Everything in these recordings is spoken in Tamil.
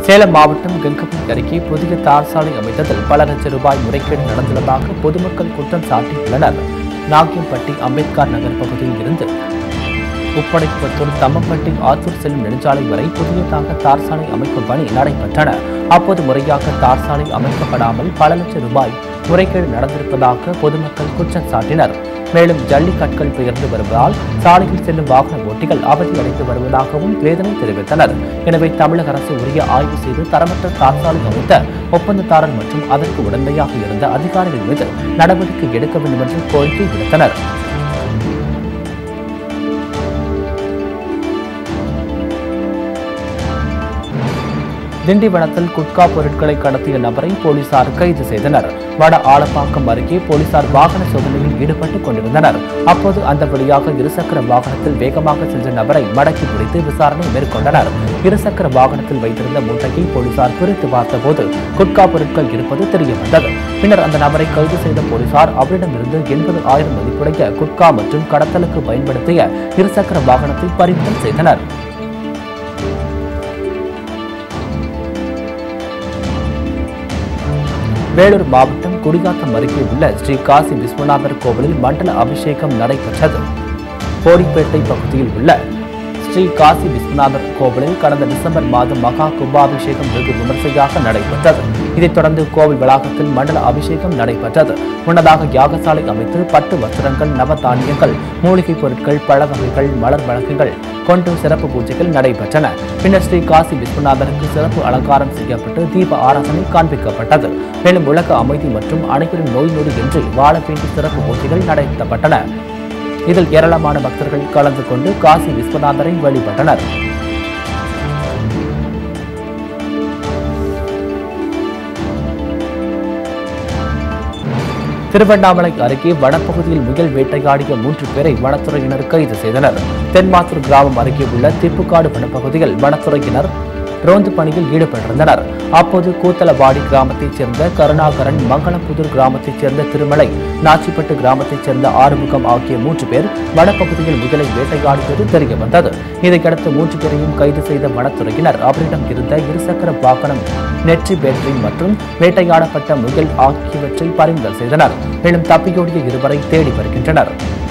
சேலம் மாவட்டம் கங்கப்பள்ளி அருகே புதிய தார் சாலை அமைத்ததில் பல லட்சம் ரூபாய் முறைகேடு நடந்துள்ளதாக பொதுமக்கள் குற்றம் சாட்டியுள்ளனர் நாகியம்பட்டி அம்பேத்கர் நகர் பகுதியில் இருந்து உப்படைப்புத்தூர் தம்மம்பட்டி ஆத்தூர் செல்லும் நெடுஞ்சாலை வரை புதியதாக தார் சாலை அமைக்கும் பணி நடைபெற்றன அப்போது முறையாக தார் சாலை அமைக்கப்படாமல் பல லட்சம் ரூபாய் முறைகேடு நடந்திருப்பதாக பொதுமக்கள் குற்றம் சாட்டினர் மேலும் ஜல்லிக்கற்கள் பெயர்ந்து வருவதால் சாலையில் செல்லும் வாகன ஓட்டிகள் அவதியடைந்து வருவதாகவும் வேதனை தெரிவித்தனர் எனவே தமிழக அரசு உரிய ஆய்வு செய்து தரமற்ற தார் சாலை அமைத்த ஒப்பந்ததாரர் மற்றும் அதற்கு உடந்தையாக இருந்த அதிகாரிகள் மீது நடவடிக்கை எடுக்க வேண்டும் என்று கோரிக்கை விடுத்தனர் திண்டிவனத்தில் குட்கா பொருட்களை கடத்திய நபரை போலீசார் கைது செய்தனர் வட ஆலப்பாக்கம் அருகே போலீசார் வாகன சோதனையில் ஈடுபட்டுக் கொண்டிருந்தனர் அப்போது அந்த வழியாக இருசக்கர வாகனத்தில் வேகமாக சென்ற நபரை மடக்கி பிடித்து விசாரணை மேற்கொண்டனர் இருசக்கர வாகனத்தில் வைத்திருந்த மூட்டையை போலீசார் பிரித்து பார்த்தபோது குட்கா பொருட்கள் இருப்பது தெரிய வந்தது பின்னர் அந்த நபரை கைது செய்த போலீசார் அவரிடமிருந்து எண்பது ஆயிரம் மதிப்புடைய குட்கா மற்றும் கடத்தலுக்கு பயன்படுத்திய இருசக்கர வாகனத்தை பறிமுதல் செய்தனர் வேலூர் மாவட்டம் குடியாத்தம் அருகே உள்ள ஸ்ரீ காசி விஸ்வநாதர் கோவிலில் மண்டல அபிஷேகம் நடைபெற்றது கோடிப்பேட்டை பகுதியில் உள்ள ஸ்ரீ காசி விஸ்வநாதர் கோவிலில் கடந்த டிசம்பர் மாதம் மகா கும்பாபிஷேகம் வெகு விமர்சையாக நடைபெற்றது இதைத் தொடர்ந்து கோவில் வளாகத்தில் மண்டல அபிஷேகம் நடைபெற்றது முன்னதாக யாகசாலை அமைத்து பட்டு வஸ்திரங்கள் நவதானியங்கள் மூலிகைப் பொருட்கள் பழ வகைகள் மலர் வழக்குகள் கொண்டு சிறப்பு பூஜைகள் நடைபெற்றன பின்னர் ஸ்ரீ காசி விஸ்வநாதருக்கு சிறப்பு அலங்காரம் செய்யப்பட்டு தீப ஆராதனை காண்பிக்கப்பட்டது மேலும் உலக அமைதி மற்றும் அனைவரும் நோய் நொடி இன்றி வாழ வேண்டிய சிறப்பு பூஜைகள் நடத்தப்பட்டன இதில் ஏராளமான பக்தர்கள் கலந்து கொண்டு காசி விஸ்வநாதரை வழிபட்டனர் திருவண்ணாமலை அருகே வனப்பகுதியில் முயல் வேட்டையாடிய மூன்று பேரை வனத்துறையினர் கைது செய்தனர் தென்மாத்தூர் கிராமம் அருகே உள்ள திப்புக்காடு வனப்பகுதியில் வனத்துறையினர் ரோந்து பணியில் ஈடுபட்டிருந்தனர் அப்போது கூத்தலவாடி கிராமத்தைச் சேர்ந்த கருணாகரன் மங்களம்புதூர் கிராமத்தைச் சேர்ந்த திருமலை நாச்சிப்பட்டு கிராமத்தைச் சேர்ந்த ஆறுமுகம் ஆகிய மூன்று பேர் வனப்பகுதியில் முயலை வேட்டையாடியது தெரிய வந்தது இதையடுத்து மூன்று பேரையும் கைது செய்த வனத்துறையினர் அவரிடம் இருந்த இருசக்கர வாகனம் நெற்றி பேட்டரி மற்றும் வேட்டையாடப்பட்ட முயல் ஆகியவற்றை பறிமுதல் செய்தனர் மேலும் தப்பியோடிய இருவரை தேடி வருகின்றனர்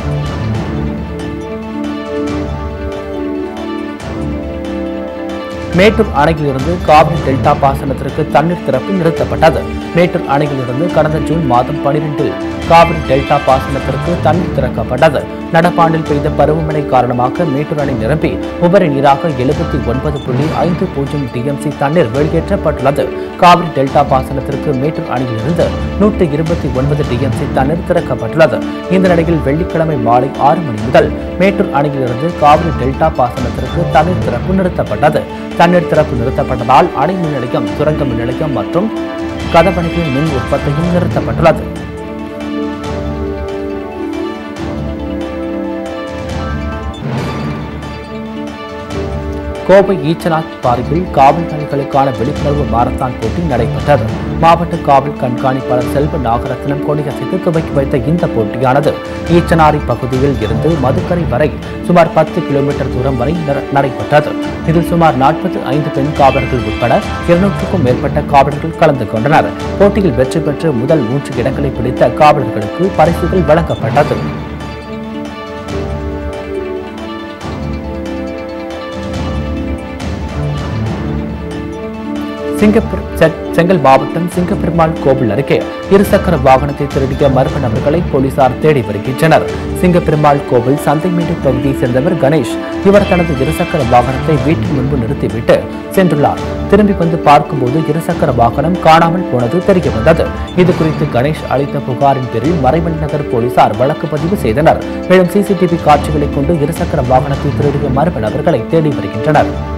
மேட்டூர் அணையிலிருந்து காவிரி டெல்டா பாசனத்திற்கு தண்ணீர் திறப்பு நிறுத்தப்பட்டது மேட்டூர் அணையிலிருந்து கடந்த ஜூன் மாதம் பனிரெண்டில் காவிரி டெல்டா பாசனத்திற்கு தண்ணீர் திறக்கப்பட்டது நடப்பாண்டில் பெய்த பருவமழை காரணமாக மேட்டூர் அணை நிரம்பி உபரி நீராக எழுபத்தி ஒன்பது புள்ளி ஐந்து பூஜ்ஜியம் டிஎம்சி தண்ணீர் வெளியேற்றப்பட்டுள்ளது காவிரி டெல்டா பாசனத்திற்கு மேட்டூர் அணையிலிருந்து நூற்றி இருபத்தி ஒன்பது டிஎம்சி தண்ணீர் திறக்கப்பட்டுள்ளது இந்த நிலையில் வெள்ளிக்கிழமை மாலை ஆறு மணி முதல் மேட்டூர் அணையிலிருந்து காவிரி டெல்டா பாசனத்திற்கு தண்ணீர் திறப்பு நிறுத்தப்பட்டது தண்ணீர் திறப்பு நிறுத்தப்பட்டதால் அணை மின் நிலையம் சுரங்க மின் நிலையம் மற்றும் கதப்பணிகளின் மின் உற்பத்தியும் நிறுத்தப்பட்டுள்ளது கோவை ஈச்சனாத் பாறையில் காவல்துறைகளுக்கான விழிப்புணர்வு மாரத்தான் போட்டி நடைபெற்றது மாவட்ட காவல் கண்காணிப்பாளர் செல்வ நாகரத்னம் கொடியசைத்து துவக்கி வைத்த இந்த போட்டியானது ஈச்சனாரி பகுதியில் இருந்து மதுக்கரை வரை சுமார் பத்து கிலோமீட்டர் தூரம் வரை நட- நடைபெற்றது இதில் சுமார் நாற்பத்தி ஐந்து பெண் காவலர்கள் உட்பட இருநூற்றுக்கும் மேற்பட்ட காவலர்கள் கலந்து கொண்டனர் போட்டியில் வெற்றி பெற்று முதல் மூன்று இடங்களை பிடித்த காவலர்களுக்கு பரிசுகள் வழங்கப்பட்டது சிங்கப்பூர் செ- செங்கல் மாவட்டம் சிங்கப்பெருமாள் கோவில் அருகே இருசக்கர வாகனத்தை திருடிய மர்ம நபர்களை போலீசார் தேடி வருகின்றனர் சிங்கப்பெருமாள் கோவில் சந்தைமேடு பகுதியைச் சேர்ந்தவர் கணேஷ் இவர் தனது இருசக்கர வாகனத்தை வீட்டின் முன்பு நிறுத்திவிட்டு சென்றுள்ளார் திரும்பி வந்து பார்க்கும்போது இருசக்கர வாகனம் காணாமல் போனது தெரிய வந்தது இது குறித்து கணேஷ் அளித்த புகாரின் பேரில் மறைமலை நகர் போலீசார் வழக்கு பதிவு செய்தனர் மேலும் சிசிடிவி காட்சிகளை கொண்டு இருசக்கர வாகனத்தை திருடிய மர்ம நபர்களை தேடி வருகின்றனர்